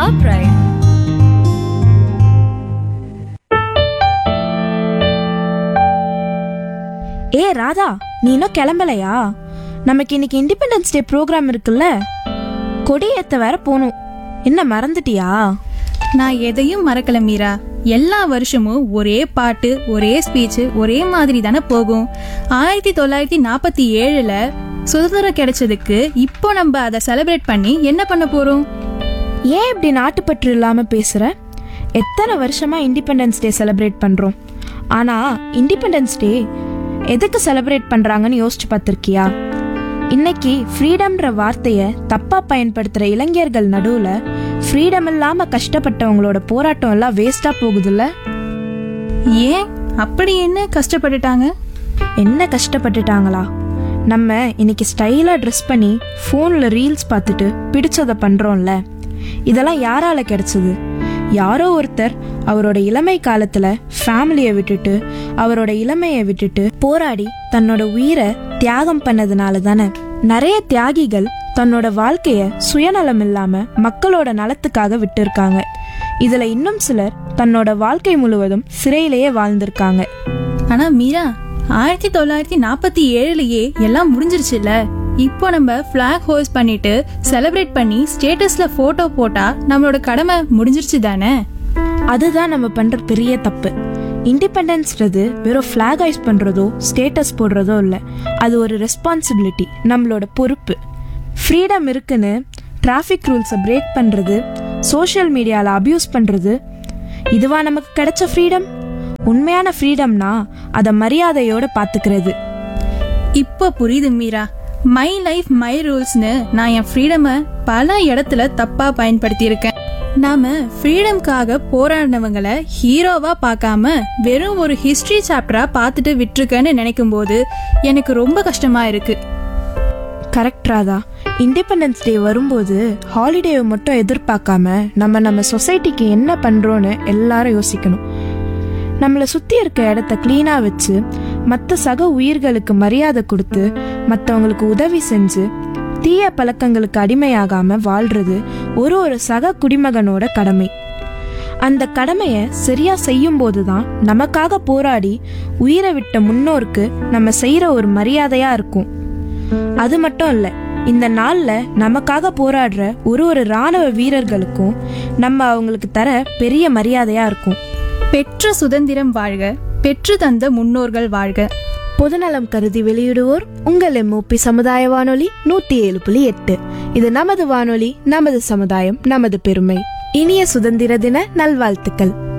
our pride. ஏ ராதா நீ இன்னும் கிளம்பலையா நமக்கு இன்னைக்கு இண்டிபெண்டன்ஸ் டே ப்ரோக்ராம் இருக்குல்ல கொடியேத்த வேற போகணும் என்ன மறந்துட்டியா நான் எதையும் மறக்கல மீரா எல்லா வருஷமும் ஒரே பாட்டு ஒரே ஸ்பீச் ஒரே மாதிரி தானே போகும் ஆயிரத்தி தொள்ளாயிரத்தி நாற்பத்தி ஏழுல சுதந்திரம் கிடைச்சதுக்கு இப்போ நம்ம அதை செலிப்ரேட் பண்ணி என்ன பண்ண போறோம் ஏன் இப்படி நாட்டுப்பற்று இல்லாம பேசுற எத்தனை வருஷமா இண்டிபெண்டன்ஸ் டே செலிப்ரேட் பண்றோம் ஆனா இண்டிபெண்டன்ஸ் டே எதுக்கு செலிப்ரேட் பண்றாங்கன்னு யோசிச்சு பார்த்திருக்கியா இன்னைக்கு ஃப்ரீடம்ன்ற வார்த்தையை தப்பா பயன்படுத்துற இளைஞர்கள் நடுவுல ஃப்ரீடம் இல்லாம கஷ்டப்பட்டவங்களோட போராட்டம் எல்லாம் வேஸ்டா போகுதுல்ல ஏன் அப்படி என்ன கஷ்டப்பட்டுட்டாங்க என்ன கஷ்டப்பட்டுட்டாங்களா நம்ம இன்னைக்கு ஸ்டைலாக ட்ரெஸ் பண்ணி ஃபோனில் ரீல்ஸ் பார்த்துட்டு பிடிச்சதை பண்ணுறோம்ல இதெல்லாம் யாரால கிடைச்சது யாரோ ஒருத்தர் அவரோட இளமை காலத்துல ஃபேமிலியை விட்டுட்டு அவரோட இளமையை விட்டுட்டு போராடி தன்னோட உயிரை தியாகம் பண்ணதுனால தானே நிறைய தியாகிகள் தன்னோட வாழ்க்கைய சுயநலம் இல்லாம மக்களோட நலத்துக்காக விட்டிருக்காங்க இதுல இன்னும் சிலர் தன்னோட வாழ்க்கை முழுவதும் சிறையிலேயே வாழ்ந்திருக்காங்க ஆனா மீரா ஆயிரத்தி தொள்ளாயிரத்தி நாற்பத்தி ஏழுலயே எல்லாம் முடிஞ்சிருச்சுல்ல இப்போ நம்ம ஃபிளாக் ஹோஸ்ட் பண்ணிட்டு செலிப்ரேட் பண்ணி ஸ்டேட்டஸ்ல போட்டோ போட்டா நம்மளோட கடமை முடிஞ்சிருச்சு தானே அதுதான் நம்ம பண்ற பெரிய தப்பு இண்டிபெண்டன்ஸ்ன்றது வெறும் ஃபிளாக் ஐஸ் பண்றதோ ஸ்டேட்டஸ் போடுறதோ இல்லை அது ஒரு ரெஸ்பான்சிபிலிட்டி நம்மளோட பொறுப்பு ஃப்ரீடம் இருக்குன்னு டிராஃபிக் ரூல்ஸை பிரேக் பண்றது சோஷியல் மீடியாவில் அபியூஸ் பண்றது இதுவா நமக்கு கிடைச்ச ஃப்ரீடம் உண்மையான ஃப்ரீடம்னா அதை மரியாதையோட பார்த்துக்கிறது இப்போ புரியுது மீரா மை லைஃப் மை ரூல்ஸ்னு நான் என் ஃப்ரீடமை பல இடத்துல தப்பா பயன்படுத்தி இருக்கேன் நாம ஃப்ரீடம்காக போராடினவங்களை ஹீரோவா பார்க்காம வெறும் ஒரு ஹிஸ்டரி சாப்டரா பார்த்துட்டு விட்டுருக்கேன்னு நினைக்கும் போது எனக்கு ரொம்ப கஷ்டமா இருக்கு கரெக்ட் ராதா இண்டிபெண்டன்ஸ் டே வரும்போது ஹாலிடேவை மட்டும் எதிர்பார்க்காம நம்ம நம்ம சொசைட்டிக்கு என்ன பண்றோன்னு எல்லாரும் யோசிக்கணும் நம்மளை சுத்தி இருக்க இடத்த கிளீனா வச்சு மற்ற சக உயிர்களுக்கு மரியாதை கொடுத்து மற்றவங்களுக்கு உதவி செஞ்சு தீய பழக்கங்களுக்கு அடிமையாகாம வாழ்றது ஒரு ஒரு சக குடிமகனோட கடமை அந்த கடமையை சரியா செய்யும் போதுதான் நமக்காக போராடி உயிரை விட்ட முன்னோருக்கு நம்ம செய்யற ஒரு மரியாதையா இருக்கும் அது மட்டும் இல்ல இந்த நாள்ல நமக்காக போராடுற ஒரு ஒரு ராணுவ வீரர்களுக்கும் நம்ம அவங்களுக்கு தர பெரிய மரியாதையா இருக்கும் பெற்ற சுதந்திரம் வாழ்க பெற்று தந்த முன்னோர்கள் வாழ்க பொதுநலம் கருதி வெளியிடுவோர் உங்கள் எம்ஓபி சமுதாய வானொலி நூத்தி ஏழு புள்ளி எட்டு இது நமது வானொலி நமது சமுதாயம் நமது பெருமை இனிய சுதந்திர தின நல்வாழ்த்துக்கள்